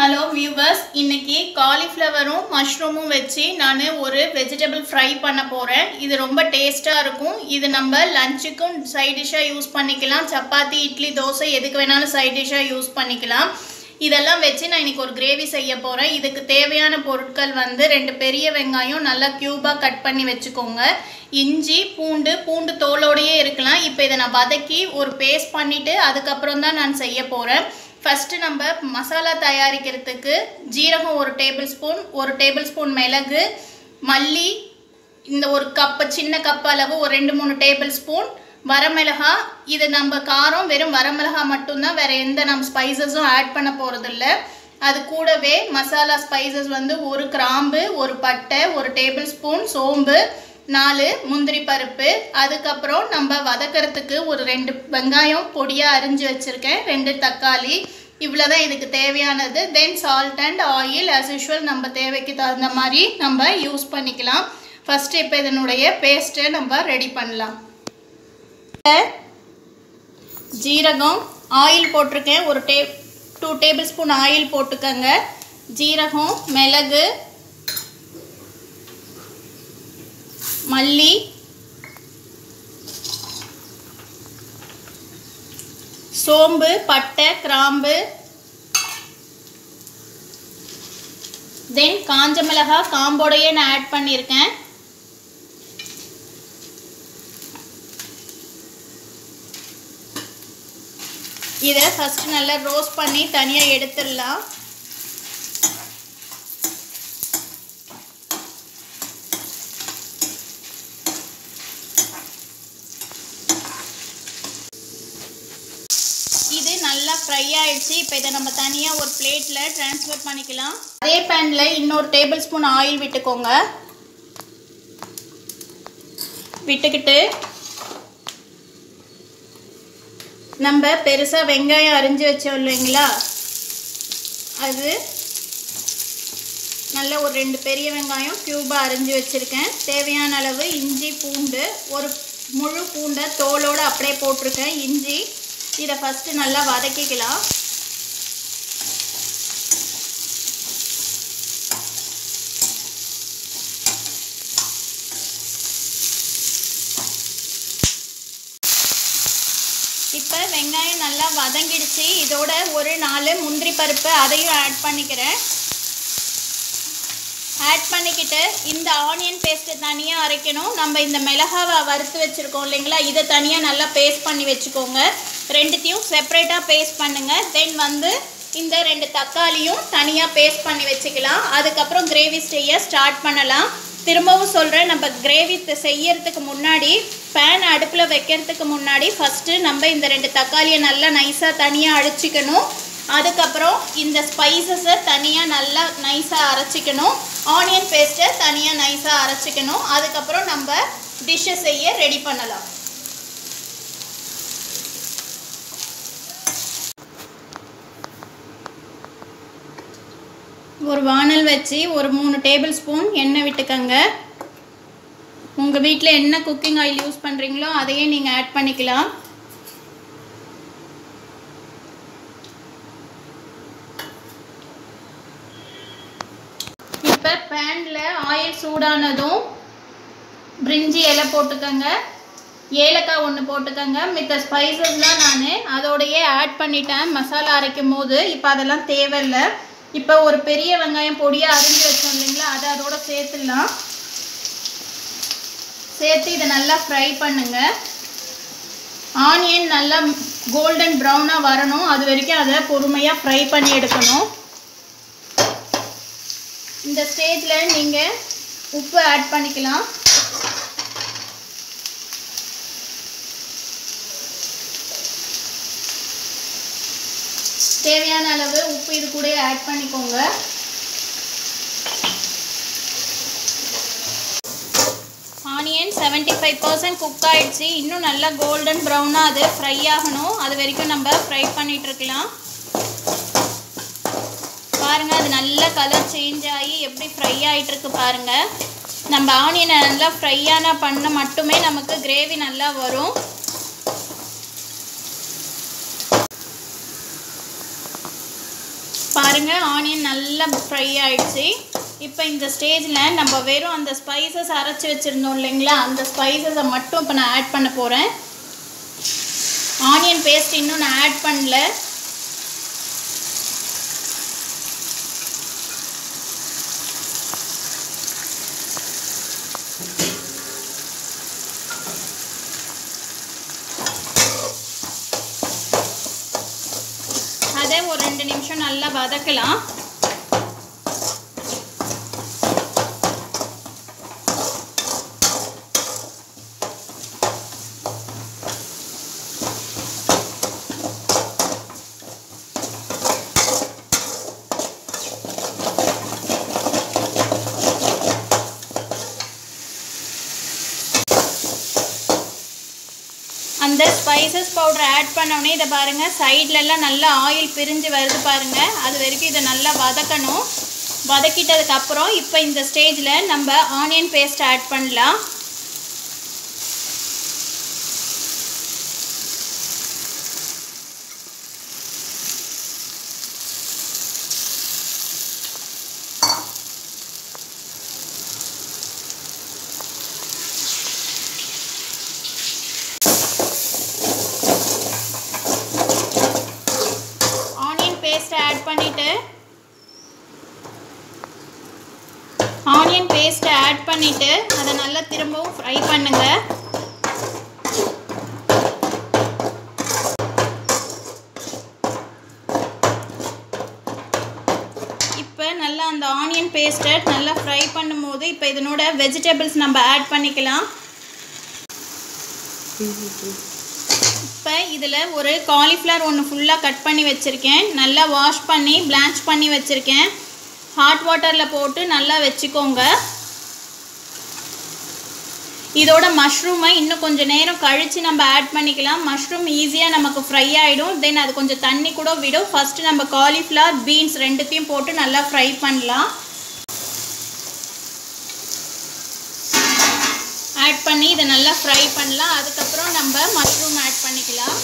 hello viewers இன்னைக்கு காலிஃப்ளவரும் மஷ்ரூமும் வச்சு நான் ஒரு வெஜிடபிள் ஃப்ரை பண்ண போகிறேன் இது ரொம்ப டேஸ்ட்டாக இருக்கும் இது நம்ம லஞ்சுக்கும் சைட் டிஷ்ஷாக யூஸ் பண்ணிக்கலாம் சப்பாத்தி இட்லி தோசை எதுக்கு வேணாலும் சைட் டிஷ்ஷாக யூஸ் பண்ணிக்கலாம் இதெல்லாம் வச்சு நான் இன்னைக்கு ஒரு கிரேவி செய்ய போகிறேன் இதுக்கு தேவையான பொருட்கள் வந்து ரெண்டு பெரிய வெங்காயம் நல்லா க்யூபாக கட் பண்ணி வச்சுக்கோங்க இஞ்சி பூண்டு பூண்டு தோலோடையே இருக்கலாம் இப்போ இதை நான் வதக்கி ஒரு பேஸ்ட் பண்ணிவிட்டு அதுக்கப்புறம் தான் நான் செய்ய போகிறேன் ஃபஸ்ட்டு நம்ம மசாலா தயாரிக்கிறதுக்கு ஜீரகம் ஒரு டேபிள் ஸ்பூன் ஒரு டேபிள் ஸ்பூன் மிளகு மல்லி இந்த ஒரு கப்பு சின்ன கப் அளவு ஒரு ரெண்டு மூணு டேபிள் ஸ்பூன் வரமிளகா இது நம்ம காரம் வெறும் வரமிளகா மட்டும்தான் வேறு எந்த நம்ம ஸ்பைசஸும் ஆட் பண்ண போகிறதில்ல அது கூடவே மசாலா ஸ்பைசஸ் வந்து ஒரு கிராம்பு ஒரு பட்டை ஒரு டேபிள் ஸ்பூன் சோம்பு நாலு முந்திரி பருப்பு அதுக்கப்புறம் நம்ம வதக்கிறதுக்கு ஒரு ரெண்டு வெங்காயம் பொடியாக அரிஞ்சு வச்சுருக்கேன் ரெண்டு தக்காளி இவ்வளோ தான் இதுக்கு தேவையானது then salt and oil as usual நம்ம தேவைக்கு தகுந்த மாதிரி நம்ம யூஸ் பண்ணிக்கலாம் ஃபஸ்ட்டு இப்போ இதனுடைய பேஸ்ட்டை நம்ம ரெடி பண்ணலாம் ஜீரகம் ஆயில் போட்டிருக்கேன் ஒரு டே டூ டேபிள் ஸ்பூன் ஆயில் போட்டுக்கோங்க ஜீரகம் மிளகு மல்லி சோம்பு பட்டை கிராம்பு தென் காஞ்ச மிளகாய் காம்போடையே நான் ஆட் பண்ணியிருக்கேன் இதை ஃபஸ்ட்டு நல்லா ரோஸ்ட் பண்ணி தனியாக எடுத்துடலாம் இது நல்லா ஃப்ரை ஆயிடுச்சு இப்போ இதை நம்ம தனியாக ஒரு பிளேட்டில் ட்ரான்ஸ்ஃபர் பண்ணிக்கலாம் அதே பேனில் இன்னொரு டேபிள் ஸ்பூன் ஆயில் விட்டுக்கோங்க விட்டுக்கிட்டு நம்ம பெருசாக வெங்காயம் அரிஞ்சு வச்சோம் இல்லைங்களா அது நல்ல ஒரு ரெண்டு பெரிய வெங்காயம் க்யூபாக அரிஞ்சு வச்சுருக்கேன் தேவையான அளவு இஞ்சி பூண்டு ஒரு முழு பூண்டை தோலோடு அப்படியே போட்டிருக்கேன் இஞ்சி இதை ஃபஸ்ட்டு நல்லா வதக்கிக்கலாம் இப்போ வெங்காயம் நல்லா வதங்கிடுச்சு இதோட ஒரு நாலு முந்திரி பருப்பு அதையும் ஆட் பண்ணிக்கிறேன் ஆட் பண்ணிக்கிட்டு இந்த ஆனியன் பேஸ்ட்டு தனியாக அரைக்கணும் நம்ம இந்த மிளகாவை வறுத்து வச்சுருக்கோம் இல்லைங்களா இதை தனியாக நல்லா பேஸ்ட் பண்ணி வச்சுக்கோங்க ரெண்டுத்தையும் செப்பரேட்டாக பேஸ்ட் பண்ணுங்கள் தென் வந்து இந்த ரெண்டு தக்காளியும் தனியாக பேஸ்ட் பண்ணி வச்சுக்கலாம் அதுக்கப்புறம் கிரேவி செய்ய ஸ்டார்ட் பண்ணலாம் திரும்பவும் சொல்கிறேன் நம்ம கிரேவி செய்யறதுக்கு முன்னாடி பேன் அடுப்பில் வைக்கிறதுக்கு முன்னாடி ஃபஸ்ட்டு நம்ம இந்த ரெண்டு தக்காளியை நல்லா நைஸாக தனியாக அடிச்சிக்கணும் அதுக்கப்புறம் இந்த ஸ்பைசஸை தனியாக நல்லா நைஸாக அரைச்சிக்கணும் ஆனியன் பேஸ்ட்டை தனியாக நைஸாக அரைச்சிக்கணும் அதுக்கப்புறம் நம்ம டிஷ்ஷை செய்ய ரெடி பண்ணலாம் ஒரு வானல் வச்சு ஒரு மூணு டேபிள் ஸ்பூன் எண்ணெய் விட்டுக்கங்க உங்கள் வீட்டில் என்ன குக்கிங் ஆயில் யூஸ் பண்ணுறீங்களோ அதையே நீங்கள் ஆட் பண்ணிக்கலாம் இப்போ பேனில் ஆயில் சூடானதும் பிரிஞ்சி இலை போட்டுக்கோங்க ஏலக்காய் ஒன்று போட்டுக்கோங்க மித்த ஸ்பைசஸ்லாம் நான் அதோடையே ஆட் பண்ணிட்டேன் மசாலா அரைக்கும் போது இப்போ அதெல்லாம் தேவையில்லை இப்போ ஒரு பெரிய வெங்காயம் பொடியாக அரிஞ்சு வச்சோம் இல்லைங்களா அதை அதோட சேர்த்துடலாம் சேர்த்து இதை நல்லா ஃப்ரை பண்ணுங்க ஆனியன் நல்லா கோல்டன் ப்ரௌனாக வரணும் அது வரைக்கும் அதை பொறுமையாக ஃப்ரை பண்ணி எடுக்கணும் இந்த ஸ்டேஜில் நீங்கள் உப்பு ஆட் பண்ணிக்கலாம் தேவையான அளவு உப்பு இது கூட ஆட் பண்ணிக்கோங்க onion seventy five percent cook ஆகிடுச்சு இன்னும் நல்லா கோல்டன் ப்ரௌனாக அது ஃப்ரை ஆகணும் அது வரைக்கும் நம்ம ஃப்ரை பண்ணிகிட்ருக்கலாம் பாருங்கள் அது நல்ல கலர் சேஞ்ச் ஆகி எப்படி ஃப்ரை ஆகிட்டுருக்கு பாருங்கள் நம்ம ஆனியனை நல்லா ஃப்ரையான பண்ண மட்டுமே நமக்கு கிரேவி நல்லா வரும் பாருங்கள் ஆனியன் நல்லா ஃப்ரை ஆயிடுச்சு இப்போ இந்த ஸ்டேஜில் நம்ம வெறும் அந்த ஸ்பைசஸ் அரைச்சி வச்சுருந்தோம் இல்லைங்களா அந்த ஸ்பைசஸை மட்டும் இப்போ நான் ஆட் பண்ண போகிறேன் ஆனியன் பேஸ்ட் இன்னும் நான் ஆட் பண்ணல அதை ஒரு ரெண்டு நிமிஷம் நல்லா வதக்கலாம் அந்த ஸ்பைசஸ் பவுடர் ஆட் பண்ணோடனே இதை பாருங்கள் சைட்லலாம் நல்லா ஆயில் பிரிஞ்சு வருது பாருங்கள் அது வரைக்கும் இதை நல்லா வதக்கணும் வதக்கிட்டதுக்கப்புறம் இப்போ இந்த ஸ்டேஜில் நம்ம ஆனியன் பேஸ்ட் ஆட் பண்ணலாம் ஆனியன் பேஸ்ட் ஆட் பண்ணிவிட்டு ஆனியன் பேஸ்ட்டை ஆட் பண்ணிவிட்டு அதை நல்லா திரும்பவும் ஃப்ரை பண்ணுங்க இப்போ நல்லா அந்த ஆனியன் பேஸ்ட்டை நல்லா ஃப்ரை பண்ணும்போது இப்போ இதனோட வெஜிடபிள்ஸ் நம்ம ஆட் பண்ணிக்கலாம் இப்போ இதில் ஒரு காலிஃப்ளவர் ஒன்று ஃபுல்லாக கட் பண்ணி வச்சுருக்கேன் நல்லா வாஷ் பண்ணி பிளான்ச் பண்ணி வச்சுருக்கேன் ஹாட் வாட்டரில் போட்டு நல்லா வச்சுக்கோங்க இதோட மஷ்ரூமை இன்னும் கொஞ்சம் நேரம் கழித்து நம்ம ஆட் பண்ணிக்கலாம் மஷ்ரூம் ஈஸியாக நமக்கு ஃப்ரை ஆகிடும் தென் அது கொஞ்சம் தண்ணி கூட விடும் ஃபஸ்ட்டு நம்ம காலிஃப்ளவர் பீன்ஸ் ரெண்டுத்தையும் போட்டு நல்லா ஃப்ரை பண்ணலாம் ஆட் பண்ணி இதை நல்லா ஃப்ரை பண்ணலாம் அதுக்கப்புறம் நம்ம மஷ்ரூம் ஆட் பண்ணிக்கலாம்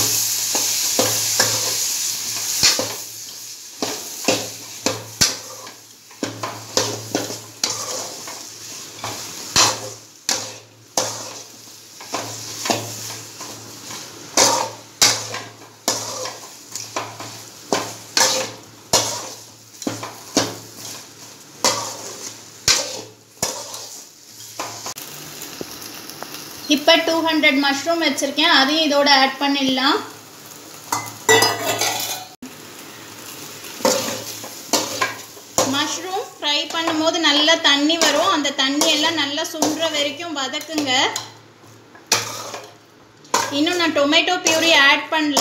இப்போ டூ ஹண்ட்ரட் மஷ்ரூம் வச்சுருக்கேன் அதையும் இதோட ஆட் பண்ணிடலாம் மஷ்ரூம் ஃப்ரை பண்ணும்போது நல்லா தண்ணி வரும் அந்த தண்ணி எல்லாம் நல்லா சுண்டுற வரைக்கும் வதக்குங்க இன்னும் நான் டொமேட்டோ பியூரி ஆட் பண்ணல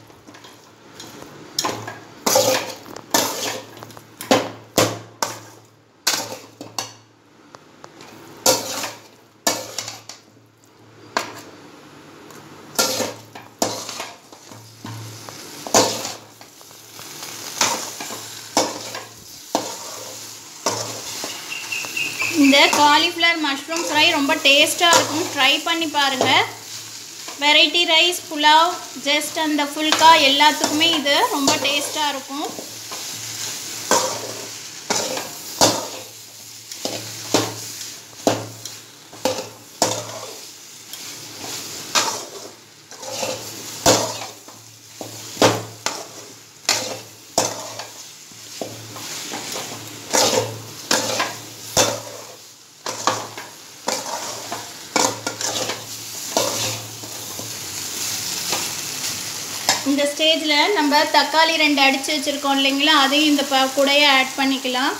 இந்த காலிஃப்ளவர் மஷ்ரூம் ஃப்ரை ரொம்ப டேஸ்ட்டாக இருக்கும் ட்ரை பண்ணி பாருங்கள் வெரைட்டி ரைஸ் புலாவ் ஜஸ்ட் அந்த ஃபுல்கா எல்லாத்துக்குமே இது ரொம்ப டேஸ்ட்டாக இருக்கும் இந்த ஸ்டேஜில் நம்ம தக்காளி ரெண்டு அடித்து வச்சுருக்கோம் இல்லைங்களா அதையும் இந்த ப கூடையே ஆட் பண்ணிக்கலாம்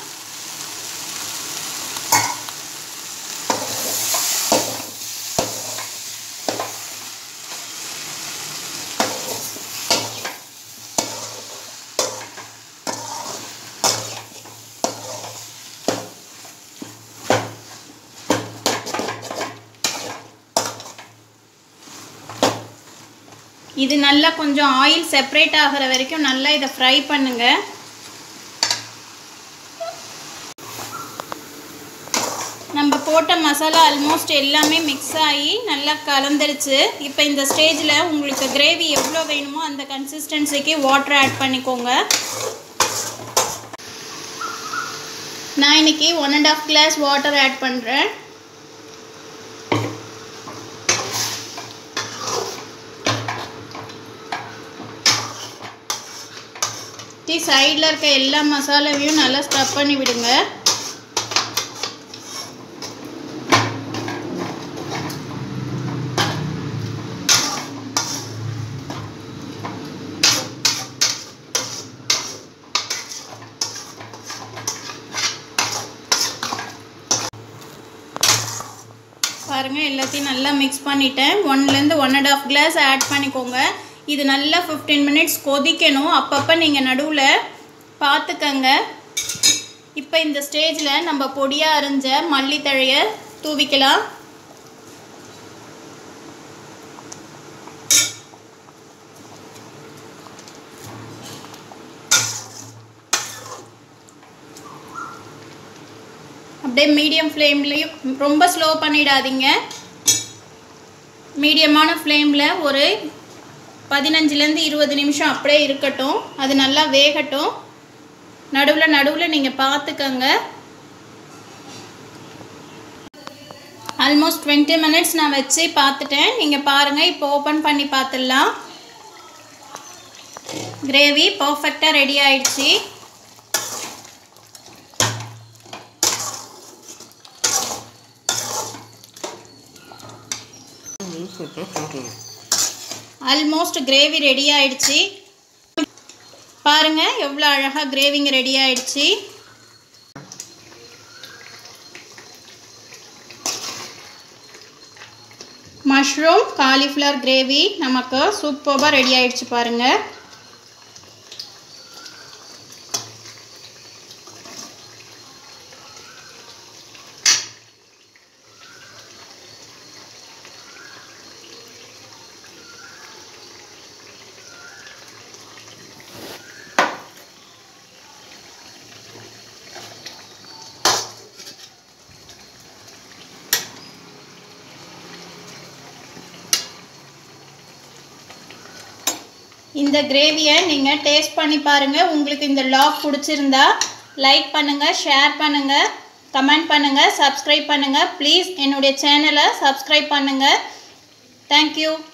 இது நல்லா கொஞ்சம் ஆயில் செப்பரேட் ஆகிற வரைக்கும் நல்லா இதை ஃப்ரை பண்ணுங்க நம்ம போட்ட மசாலா ஆல்மோஸ்ட் எல்லாமே மிக்ஸ் ஆகி நல்லா கலந்துருச்சு இப்போ இந்த ஸ்டேஜில் உங்களுக்கு கிரேவி எவ்வளோ வேணுமோ அந்த கன்சிஸ்டன்சிக்கு வாட்டர் ஆட் பண்ணிக்கோங்க நான் இன்னைக்கு one and half glass water add பண்ணுறேன் டீ சைடில் இருக்க எல்லா மசாலாவையும் நல்லா ஸ்டப் பண்ணி விடுங்க பாருங்கள் எல்லாத்தையும் நல்லா மிக்ஸ் பண்ணிட்டேன் ஒன்லேருந்து one and half glass add பண்ணிக்கோங்க இது நல்லா ஃபிஃப்டீன் மினிட்ஸ் கொதிக்கணும் அப்பப்போ நீங்கள் நடுவில் பார்த்துக்கங்க இப்போ இந்த ஸ்டேஜில் நம்ம பொடியாக அரைஞ்ச மல்லித்தழையை தூவிக்கலாம் அப்படியே மீடியம் ஃப்ளேம்லேயும் ரொம்ப ஸ்லோ பண்ணிடாதீங்க மீடியமான ஃப்ளேமில் ஒரு பதினஞ்சுலேருந்து இருபது நிமிஷம் அப்படியே இருக்கட்டும் அது நல்லா வேகட்டும் நடுவில் நடுவில் நீங்கள் பார்த்துக்கங்க ஆல்மோஸ்ட் டுவெண்ட்டி மினிட்ஸ் நான் வச்சு பார்த்துட்டேன் நீங்கள் பாருங்கள் இப்போ ஓப்பன் பண்ணி பார்த்துடலாம் கிரேவி பர்ஃபெக்டாக ரெடி ஆயிடுச்சு ஆல்மோஸ்ட் கிரேவி ரெடி ஆயிடுச்சு பாருங்க எவ்வளோ அழகாக கிரேவிங்க ரெடி ஆயிடுச்சு மஷ்ரூம் காலிஃப்ளவர் கிரேவி நமக்கு சூப்பராக ரெடி ஆயிடுச்சு பாருங்கள் இந்த கிரேவியை நீங்கள் டேஸ்ட் பண்ணி பாருங்கள் உங்களுக்கு இந்த லாக் பிடிச்சிருந்தா லைக் பண்ணுங்கள் ஷேர் பண்ணுங்கள் கமெண்ட் பண்ணுங்கள் சப்ஸ்கிரைப் பண்ணுங்கள் ப்ளீஸ் என்னுடைய சேனலை சப்ஸ்கிரைப் பண்ணுங்கள் தேங்க்யூ